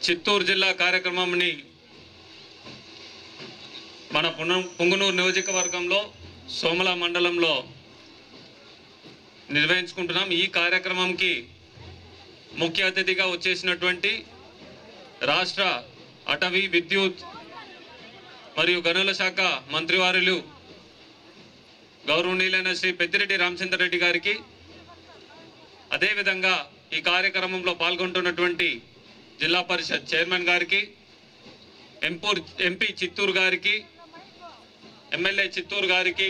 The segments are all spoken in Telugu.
చిత్తూరు జిల్లా కార్యక్రమంని మన పున పుంగనూరు నియోజకవర్గంలో సోమల మండలంలో నిర్వహించుకుంటున్నాం ఈ కార్యక్రమంకి ముఖ్య అతిథిగా వచ్చేసినటువంటి రాష్ట్ర అటవీ విద్యుత్ మరియు గనుల శాఖ మంత్రివారులు గౌరవనీయులైన శ్రీ పెద్దిరెడ్డి రామచంద్రరెడ్డి గారికి అదేవిధంగా ఈ కార్యక్రమంలో పాల్గొంటున్నటువంటి జిల్లా పరిషత్ చైర్మన్ గారికి ఎంపూర్ ఎంపీ చిత్తూరు గారికి ఎమ్మెల్యే చిత్తూరు గారికి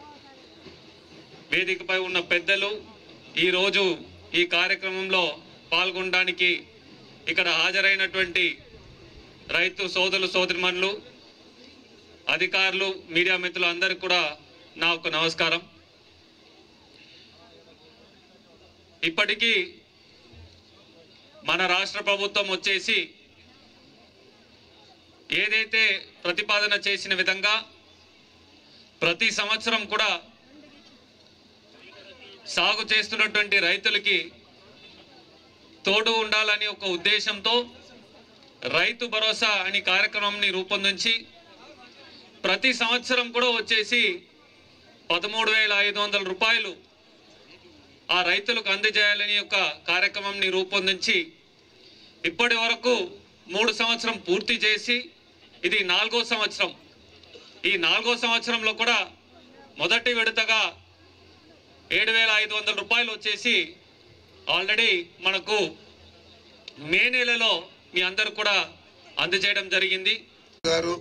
వేదికపై ఉన్న పెద్దలు ఈరోజు ఈ కార్యక్రమంలో పాల్గొనడానికి ఇక్కడ హాజరైనటువంటి రైతు సోదరులు సోదరిమణులు అధికారులు మీడియా మిత్రులు అందరికీ కూడా నా ఒక నమస్కారం ఇప్పటికీ మన రాష్ట్ర ప్రభుత్వం వచ్చేసి ఏదైతే ప్రతిపాదన చేసిన విధంగా ప్రతి సంవత్సరం కూడా సాగు చేస్తున్నటువంటి రైతులకి తోడు ఉండాలని ఒక ఉద్దేశంతో రైతు భరోసా అనే కార్యక్రమంని రూపొందించి ప్రతి సంవత్సరం కూడా వచ్చేసి పదమూడు వేల ఐదు వందల రూపాయలు ఆ రైతులకు అందజేయాలని ఒక కార్యక్రమంని రూపొందించి ఇప్పటి వరకు మూడు సంవత్సరం పూర్తి చేసి ఇది నాలుగో సంవత్సరం ఈ నాలుగో సంవత్సరంలో కూడా మొదటి విడతగా ఏడు వేల ఐదు వందల రూపాయలు వచ్చేసి ఆల్రెడీ మనకు మే నెలలో మీ అందరు కూడా అందజేయడం జరిగింది గారు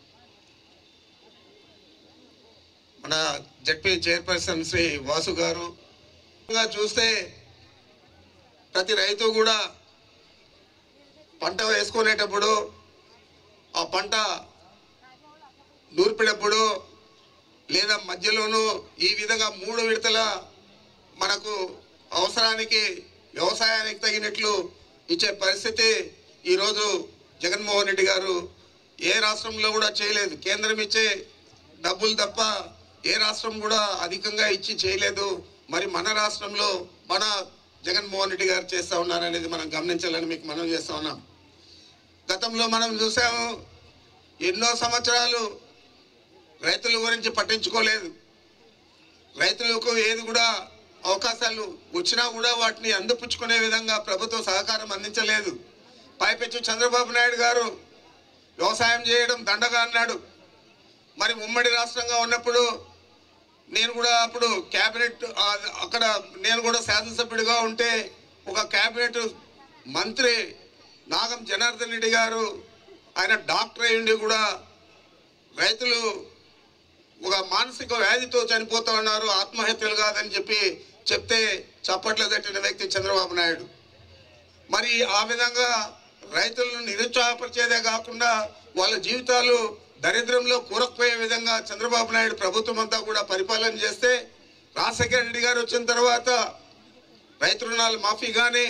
మన జడ్పీ చైర్పర్సన్ శ్రీ వాసు గారు ఇంకా చూస్తే ప్రతి రైతు కూడా పంట వేసుకునేటప్పుడు ఆ పంట నూర్పినప్పుడు లేదా మధ్యలోనూ ఈ విధంగా మూడు విడతల మనకు అవసరానికి వ్యవసాయానికి తగినట్లు ఇచ్చే పరిస్థితి ఈరోజు జగన్మోహన్ రెడ్డి గారు ఏ రాష్ట్రంలో కూడా చేయలేదు కేంద్రం ఇచ్చే డబ్బులు తప్ప ఏ రాష్ట్రం కూడా అధికంగా ఇచ్చి చేయలేదు మరి మన రాష్ట్రంలో మన జగన్మోహన్ రెడ్డి గారు చేస్తూ ఉన్నారనేది మనం గమనించాలని మీకు మనం చేస్తూ ఉన్నాం గతంలో మనం చూసాము ఎన్నో సంవత్సరాలు రైతుల గురించి పట్టించుకోలేదు రైతులకు ఏది కూడా అవకాశాలు వచ్చినా కూడా వాటిని అందిపుచ్చుకునే విధంగా ప్రభుత్వం సహకారం అందించలేదు పైపెచ్చు చంద్రబాబు నాయుడు గారు వ్యవసాయం చేయడం దండగా అన్నాడు మరి ఉమ్మడి రాష్ట్రంగా ఉన్నప్పుడు నేను కూడా అప్పుడు క్యాబినెట్ ఆ, అక్కడ నేను కూడా శాసనసభ్యుడిగా ఉంటే ఒక క్యాబినెట్ మంత్రి నాగం జనార్దన్ రెడ్డి గారు ఆయన డాక్టర్ అయ్యిండి కూడా రైతులు ఒక మానసిక వ్యాధితో చనిపోతా ఉన్నారు ఆత్మహత్యలు కాదని చెప్పి చెప్తే చప్పట్లు తట్టిన వ్యక్తి చంద్రబాబు నాయుడు మరి ఆ విధంగా రైతులను నిరుత్సాహపరిచేదే కాకుండా వాళ్ళ జీవితాలు దరిద్రంలో కూరకపోయే విధంగా చంద్రబాబు నాయుడు ప్రభుత్వం అంతా కూడా పరిపాలన చేస్తే రాజశేఖర రెడ్డి గారు వచ్చిన తర్వాత రైతు రుణాలు మాఫీ కానీ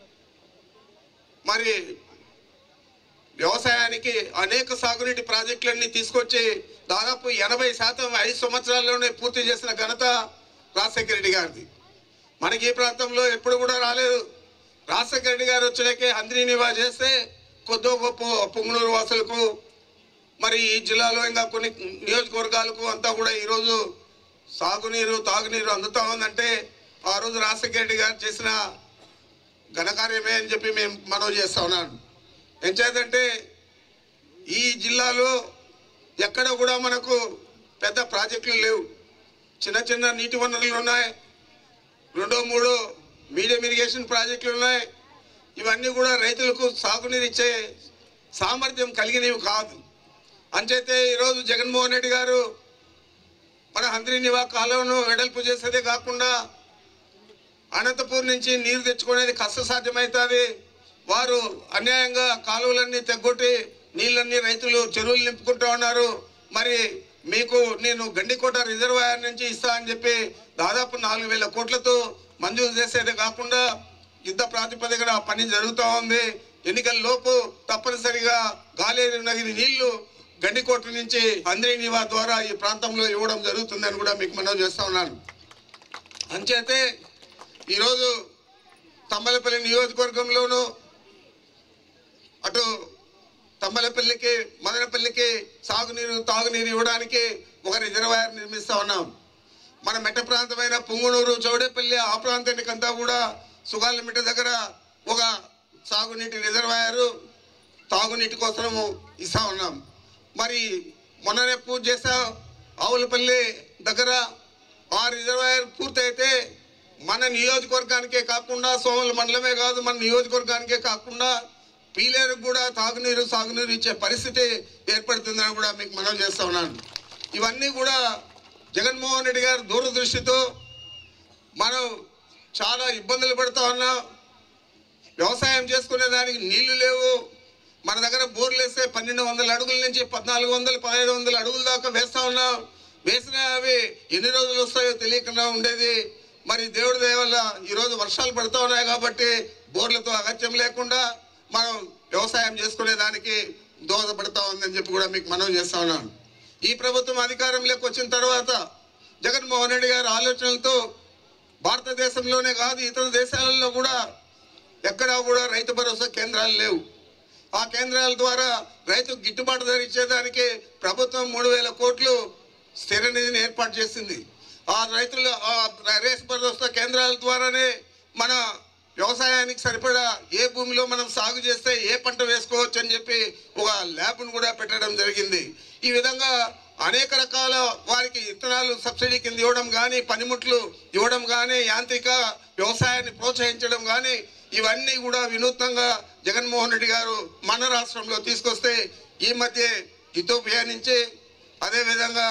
మరి వ్యవసాయానికి అనేక సాగునీటి ప్రాజెక్టులన్నీ తీసుకొచ్చి దాదాపు ఎనభై శాతం ఐదు సంవత్సరాల్లోనే పూర్తి చేసిన ఘనత రాజశేఖర రెడ్డి గారిది మనకి ఈ ప్రాంతంలో ఎప్పుడు కూడా రాలేదు రాజశేఖర రెడ్డి గారు వచ్చినాకే హంద్రీ నివా చేస్తే కొద్దో గొప్ప పొంగునూరు వాసులకు మరి ఈ జిల్లాలో ఇంకా కొన్ని నియోజకవర్గాలకు అంతా కూడా ఈరోజు సాగునీరు తాగునీరు అందుతా ఉందంటే ఆ రోజు రాజశేఖర రెడ్డి గారు చేసిన ఘనకార్యమే అని చెప్పి మేము మనవి చేస్తా ఉన్నాను ఎంచేతంటే ఈ జిల్లాలో ఎక్కడ కూడా మనకు పెద్ద ప్రాజెక్టులు లేవు చిన్న చిన్న నీటి వనరులు ఉన్నాయి రెండో మూడో మీడియం ఇరిగేషన్ ప్రాజెక్టులు ఉన్నాయి ఇవన్నీ కూడా రైతులకు సాగునీరు ఇచ్చే సామర్థ్యం కలిగినవి కాదు అంచేతే ఈరోజు జగన్మోహన్ రెడ్డి గారు మన హంద్రి నివా కాలువను వెడల్పు చేసేదే కాకుండా అనంతపూర్ నుంచి నీరు తెచ్చుకునేది కష్టసాధ్యమవుతుంది వారు అన్యాయంగా కాలువలన్నీ తెగ్గొట్టి నీళ్ళన్నీ రైతులు చెరువులు నింపుకుంటూ ఉన్నారు మరి మీకు నేను గండికోట రిజర్వాయర్ నుంచి ఇస్తా అని చెప్పి దాదాపు నాలుగు వేల కోట్లతో మంజూరు చేసేదే కాకుండా యుద్ధ ప్రాతిపదికన ఆ పని జరుగుతూ ఉంది ఎన్నికల లోపు తప్పనిసరిగా గాలేరు నగిరి నీళ్లు గండికోట నుంచి అంద్రీ నివా ద్వారా ఈ ప్రాంతంలో ఇవ్వడం జరుగుతుందని కూడా మీకు మనవి చేస్తా ఉన్నాను అంచేతే ఈరోజు తమ్మలపల్లి నియోజకవర్గంలోనూ అటు తమ్మలపల్లికి మదనపల్లికి సాగునీరు తాగునీరు ఇవ్వడానికి ఒక రిజర్వాయర్ నిర్మిస్తా ఉన్నాం మన మెట్ట ప్రాంతమైన పుంగునూరు చౌడేపల్లి ఆ ప్రాంతానికంతా కూడా సుగాలమిట్ట దగ్గర ఒక సాగునీటి రిజర్వాయరు తాగునీటి కోసము ఇస్తా ఉన్నాం మరి మొన్ననే పూజ చేసా ఆవులపల్లి దగ్గర ఆ రిజర్వాయర్ పూర్తయితే మన నియోజకవర్గానికే కాకుండా సోమల మండలమే కాదు మన నియోజకవర్గానికే కాకుండా పీలేరుకు కూడా తాగునీరు సాగునీరు ఇచ్చే పరిస్థితి ఏర్పడుతుందని కూడా మీకు మనం చేస్తా ఉన్నాను ఇవన్నీ కూడా జగన్మోహన్ రెడ్డి గారు దూరదృష్టితో మనం చాలా ఇబ్బందులు పడుతూ ఉన్నాం వ్యవసాయం చేసుకునే దానికి నీళ్లు లేవు మన దగ్గర బోర్లు వేస్తే పన్నెండు వందల అడుగుల నుంచి పద్నాలుగు వందలు పదహైదు వందల అడుగుల దాకా వేస్తా ఉన్నాం వేసిన అవి ఎన్ని రోజులు వస్తాయో తెలియకుండా ఉండేది మరి దేవుడి దయ వల్ల ఈరోజు వర్షాలు పడుతూ ఉన్నాయి కాబట్టి బోర్లతో అగత్యం లేకుండా మనం వ్యవసాయం చేసుకునే దానికి దోహదపడతా ఉందని చెప్పి కూడా మీకు మనం చేస్తా ఉన్నాను ఈ ప్రభుత్వం అధికారంలోకి వచ్చిన తర్వాత జగన్మోహన్ రెడ్డి గారి ఆలోచనలతో భారతదేశంలోనే కాదు ఇతర దేశాలలో కూడా ఎక్కడా కూడా రైతు భరోసా కేంద్రాలు లేవు ఆ కేంద్రాల ద్వారా రైతుకు గిట్టుబాటు ధర ఇచ్చేదానికి ప్రభుత్వం మూడు వేల కోట్లు స్థిర నిధిని ఏర్పాటు చేసింది ఆ రైతుల ఆ రైతు భరోసా కేంద్రాల ద్వారానే మన వ్యవసాయానికి సరిపడా ఏ భూమిలో మనం సాగు చేస్తే ఏ పంట వేసుకోవచ్చు అని చెప్పి ఒక ల్యాబ్ను కూడా పెట్టడం జరిగింది ఈ విధంగా అనేక రకాల వారికి విత్తనాలు సబ్సిడీ కింద ఇవ్వడం కానీ పనిముట్లు ఇవ్వడం కానీ యాంత్రిక వ్యవసాయాన్ని ప్రోత్సహించడం కానీ ఇవన్నీ కూడా వినూత్నంగా జగన్మోహన్ రెడ్డి గారు మన రాష్ట్రంలో తీసుకొస్తే ఈ మధ్య ఇథోపియా నుంచి అదేవిధంగా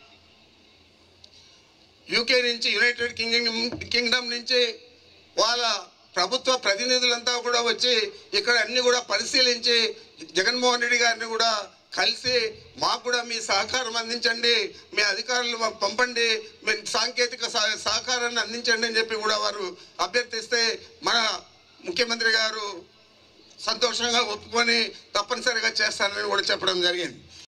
యూకే నుంచి యునైటెడ్ కింగ్డమ్ కింగ్డమ్ నుంచి వాళ్ళ ప్రభుత్వ ప్రతినిధులంతా కూడా వచ్చి ఇక్కడ అన్ని కూడా పరిశీలించి జగన్మోహన్ రెడ్డి గారిని కూడా కలిసి మాకు కూడా మీ సహకారం అందించండి మీ అధికారులు మాకు పంపండి మీ సాంకేతిక సహ- సహకారాన్ని అందించండి అని చెప్పి కూడా వారు అభ్యర్థిస్తే మన ముఖ్యమంత్రి గారు సంతోషంగా ఒప్పుకొని తప్పనిసరిగా చేస్తానని కూడా చెప్పడం జరిగింది